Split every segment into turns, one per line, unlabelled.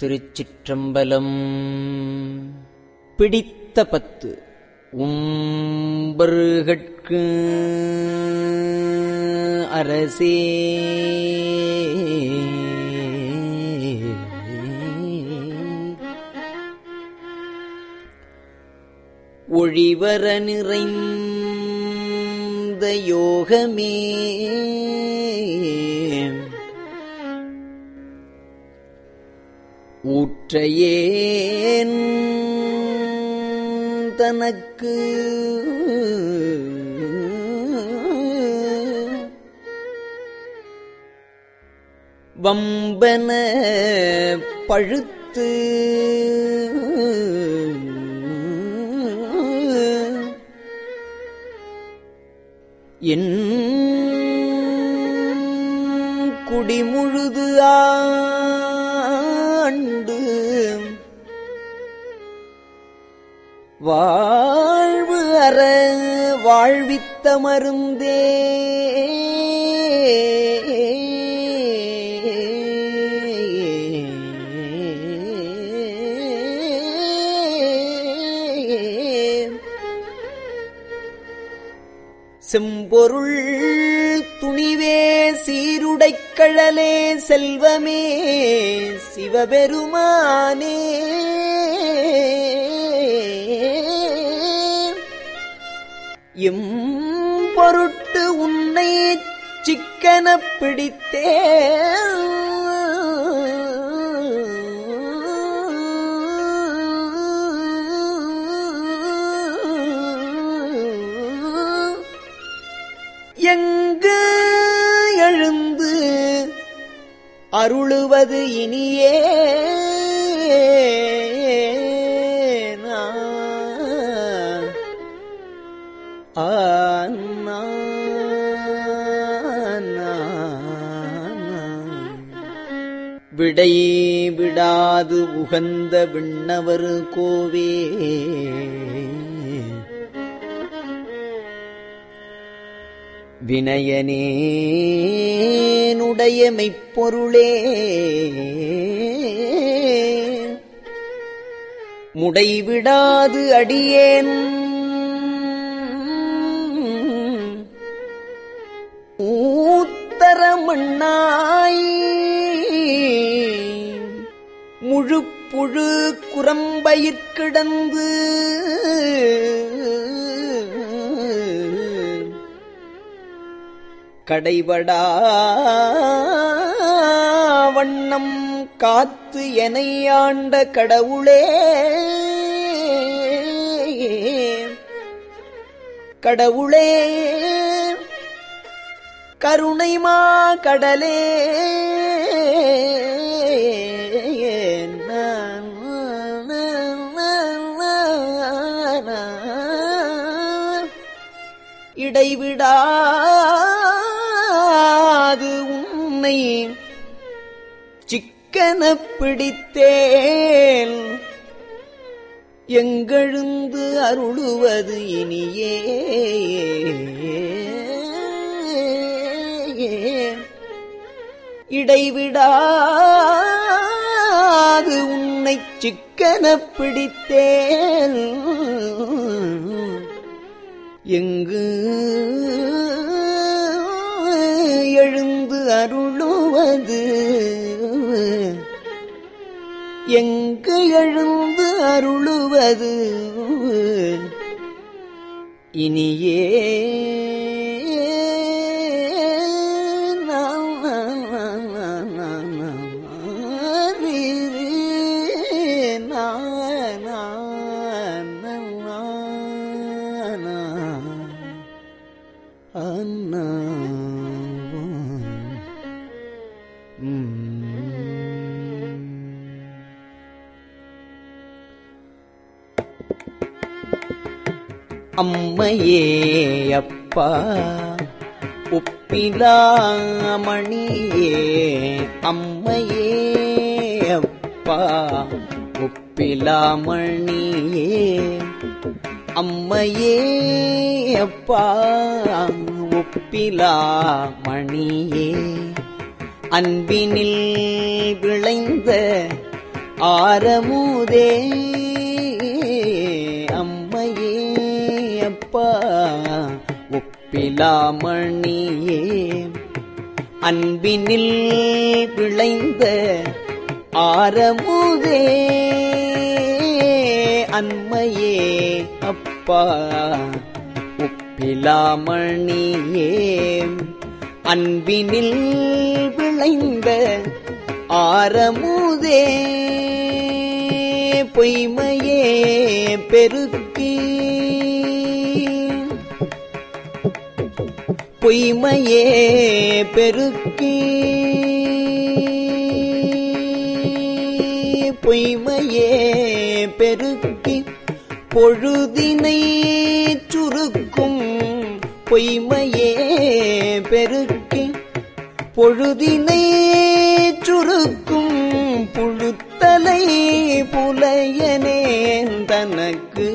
திருச்சிற்றம்பலம் பிடித்த பத்து உம்பர்கட்கு அரசே ஒழிவர நிறைந்த யோகமே ஊற்றையேன் தனக்கு வம்பன பழுத்து என் குடிமுழுது ஆண்டு வாழ்வு அற வாழ்வித்த மருந்தே செம்பொருள் துணிவே சீருடைக் கழலே செல்வமே சிவபெருமானே எம் பொருட்டு உன்னை சிக்கனப் பிடித்தே எங்கு எழுந்து அருளுவது இனியே நான் ஆனா விடை விடாது உகந்த விண்ணவர் கோவே வினயனேனுடைய மெய்ப்பொருளே முடைவிடாது அடியேன் ஊத்தர மண்ணாய் முழு புழு குரம்பயிற்கிடந்து கடைபடா வண்ணம் காத்து எனை ஆண்ட கடவுளே கடவுளே கருணைமா கடலே இடைவிடாது உன்னை சிக்கன பிடித்தேன் எங்கெழுந்து அருளுவது இனியே இடைவிடாது உன்னை சிக்கன பிடித்தேன் எங்கு எழுந்து அருளுவது எங்கு எழுந்து அருளுவது இனியே அண்ணா அம்மையே அப்பா ஒப்பிலாமணியே அம்மையே அப்பா ஒப்பிலாமணியே அம்மையே அப்பா ஒப்பிலா மணியே அன்பினில் விளைந்த ஆரமுதே அம்மையே அப்பா ஒப்பிலாமணியே அன்பினில் விளைந்த ஆரமுதே அன்மையே அப்பா ஒப்பிலாமணியே அன்பினில் விளைந்த ஆரமுதே பொய்மையே பெருக்கி பொய்மையே பெருக்கி பொய்மையே பெருக்கி பொழுதினை சுருக்கும் பொய்மையே பெருக்கி பொழுதினை சுருக்கும் புழுத்தலை புலையனேன் தனக்கு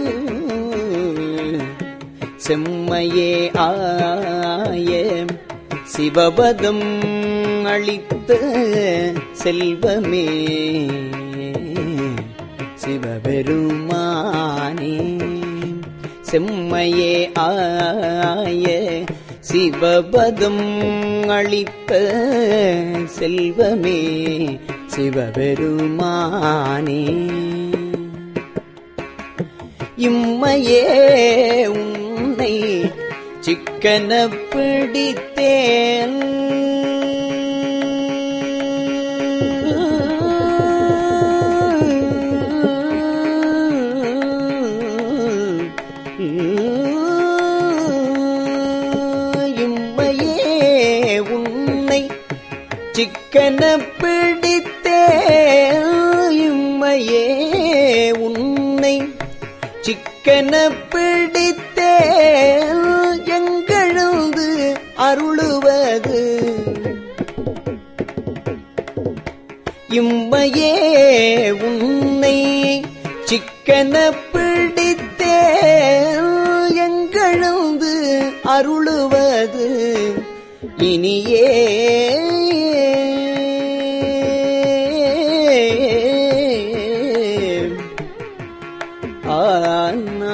செம்மையே ஆய சிவபதம் அளித்த செல்வமே சிவபெருமானே செம்மையே ஆய சிவபதம் அளித்த செல்வமே சிவபெருமானே இம்மையே உன்னை சிக்கன பிடித்தேன் இம்மையே உன்னை சிக்கன பிடித்தேன் இம்மையே உன்னை சிக்கன பிடித்தேன் எங்கழுந்து அருளுவது இம்மையே உன்னை சிக்கன பிடித்தேன் எங்கழுந்து அருளுவது இனியே ஆனா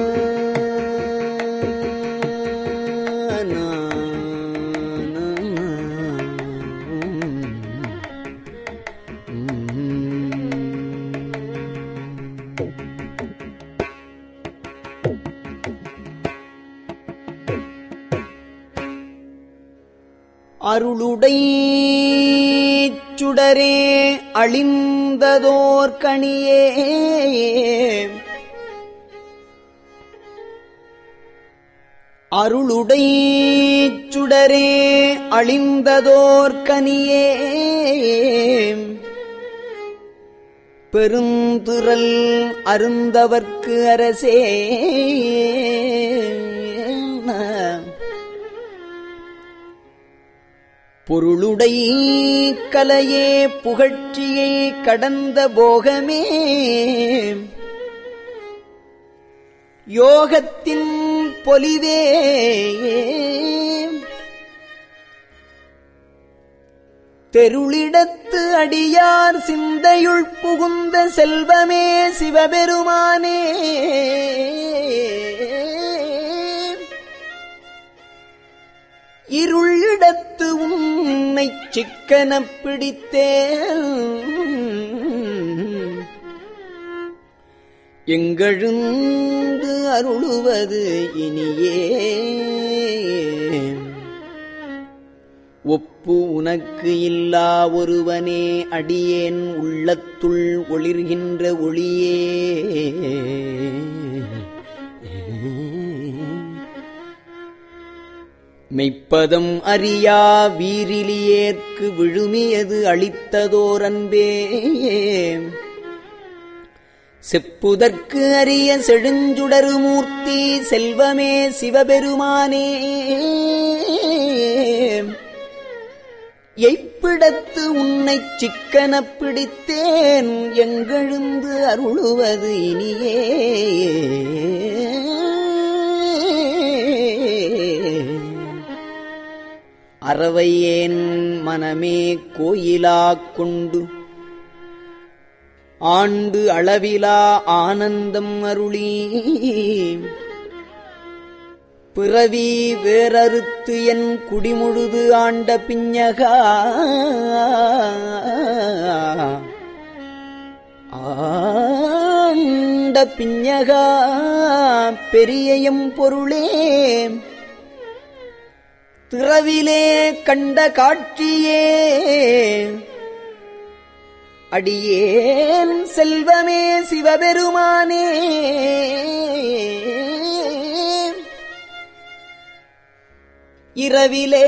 அருளுடை சுடரே அழிந்ததோர் கணியே அருளுடை சுடரே அழிந்ததோர் கனியே பெருந்துரல் அருந்தவர்க்கு அரசே பொருளுடை கலையே புகழ்ச்சியை கடந்த போகமே யோகத்தின் பொலிவே தெருளிடத்து அடியார் சிந்தையுள் புகுந்த செல்வமே சிவபெருமானே இருளிடத்து உன்னை சிக்கனப் பிடித்தேன் எங்கெழுந்து அருளுவது இனியே ஒப்பு உனக்கு இல்லா ஒருவனே அடியேன் உள்ளத்துள் ஒளிர்கின்ற ஒளியே மெய்ப்பதம் அறியா வீரிலியேற்கு விழுமியது அளித்ததோர் அன்பே செப்புதற்கு அரிய செழுஞ்சுடரு மூர்த்தி செல்வமே சிவபெருமானே எய்ப்பிடத்து உன்னைச் சிக்கனப் பிடித்தேன் எங்கெழுந்து அருளுவது இனியே அறவையேன் மனமே கோயிலாக் கொண்டு ஆண்டு அளவிலா ஆனந்தம் அருளி பிறவி வேறறுத்து என் குடிமுழுது ஆண்ட பிஞகா ஆண்ட பிஞகா பெரியயம் பொருளே திறவிலே கண்ட காட்சியே அடியேன் செல்வமே சிவபெருமானே இரவிலே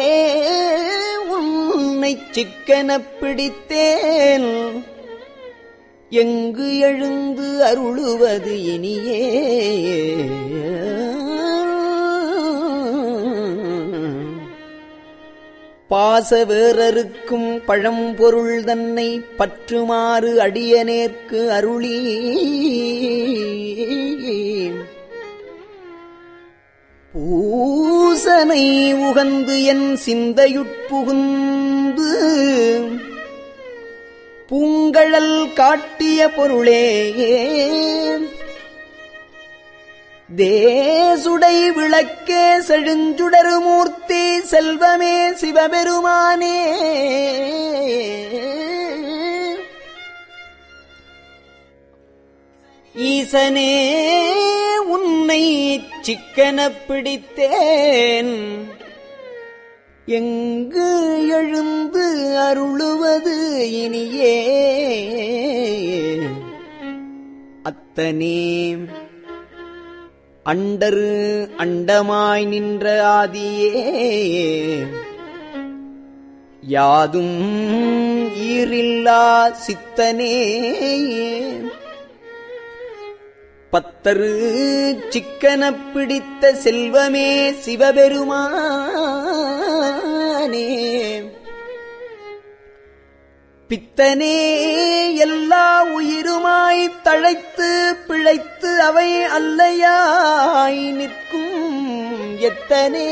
உன்னை சிக்கனப் பிடித்தேன் எங்கு எழுந்து அருளுவது இனியே பாச வேறறுக்கும் பழம்பொருள் தன்னை பற்றுமாறு அடியனேற்கு அருளி பூசனை உகந்து என் சிந்தையுட்புகுந்து பூங்கழல் காட்டிய பொருளே தேசுடை விளக்கே செழுஞ்சுடருமூர்த்தி செல்வமே சிவபெருமானே ஈசனே உன்னை சிக்கனப் பிடித்தேன் எங்கு எழுந்து அருளுவது இனியே அத்தனே அண்டரு அண்டமாய் நின்ற ஆதியே யாதும் ஈரில்லா சித்தனே பத்தரு சிக்கனப் பிடித்த செல்வமே சிவபெருமானே பித்தனே எல்லா உயிருமாய் தழைத்து பிழைத்து அவை அல்லையாய் நிற்கும் எத்தனே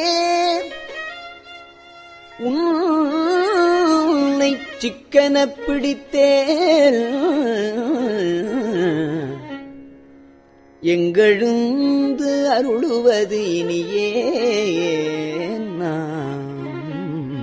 உன்னை சிக்கனப் பிடித்தேன் எங்கெழுந்து அருளுவது இனியே நாம்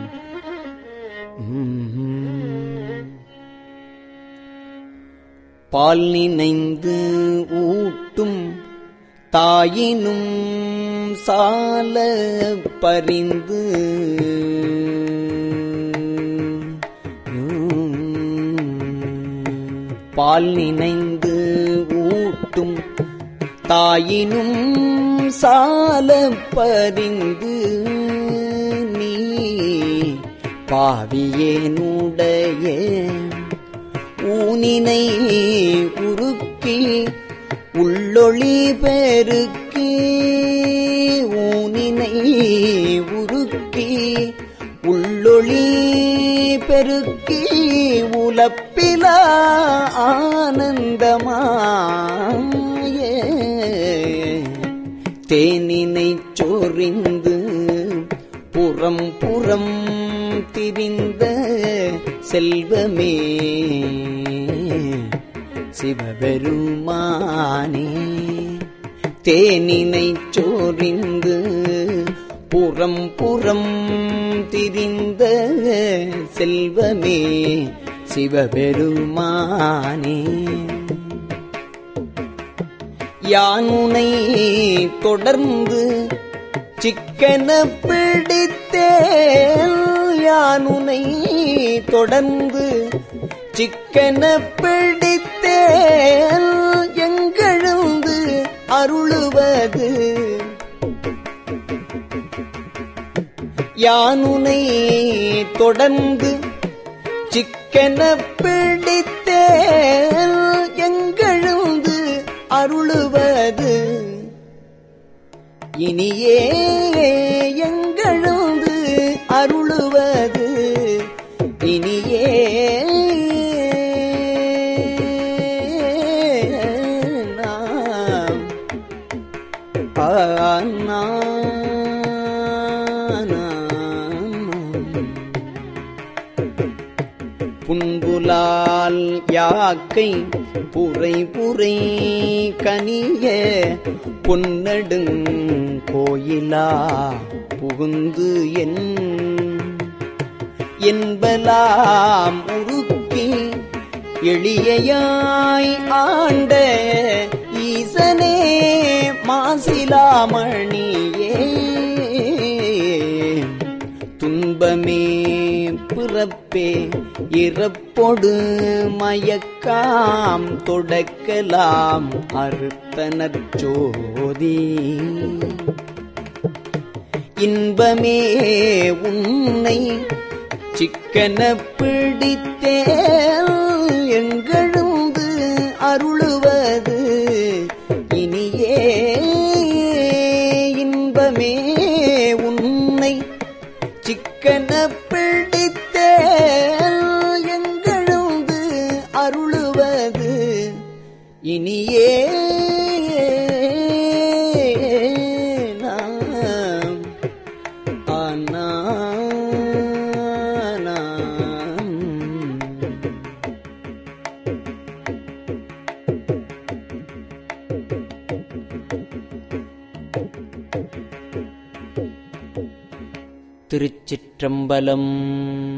பால் நினைந்து ஊட்டும் தாயினும் சால பரிந்து பால் நினைந்து ஊட்டும் தாயினும் சால பரிந்து நீ பாவியேனுடைய ஊனினை உருக்கி உள்ளொளி பெருக்கி ஊனினை உருக்கி உள்ளொளி பெருக்கி உலப்பிலா ஆனந்தமாய தேனினை சொரிந்து புறம் புறம் திரிந்த செல்வமே சிவபெருமானே தேனினை சோரிந்து புறம் புறம் திரிந்த செல்வமே சிவபெருமானே யானுனை தொடர்ந்து சிக்கன பிடித்தேன் யானுனை தொடர்ந்து சிக்கன பிடித்தேன் எங்கெழுந்து அருளுவது யானுனை தொடர்ந்து சிக்கன பிடித்தேன் எங்கெழுந்து அருளுவது இனியே எங்கெழுந்து அருளுவது இனியே நாம் புன்புலால் யாக்கை புரை புரை கனிய பொன்னடுங் கோயிலா புகுந்து என் என்பலாம் உருக்கி எளியாய் ஆண்ட ஈசனே மாசிலாமணியே துன்பமே பிறப்பே இறப்பொடு மயக்காம் தொடக்கலாம் அறுத்தனச் சோதி இன்பமே உன்னை சிக்கன பிடித்தே எங்கெழுந்து அருளுவது இனியே இன்பமே உன்னை சிக்கன பிடித்தே எங்கெழுந்து அருளுவது இனியே நாம் ஆனானாம். திருச்சிற்றம்பலம்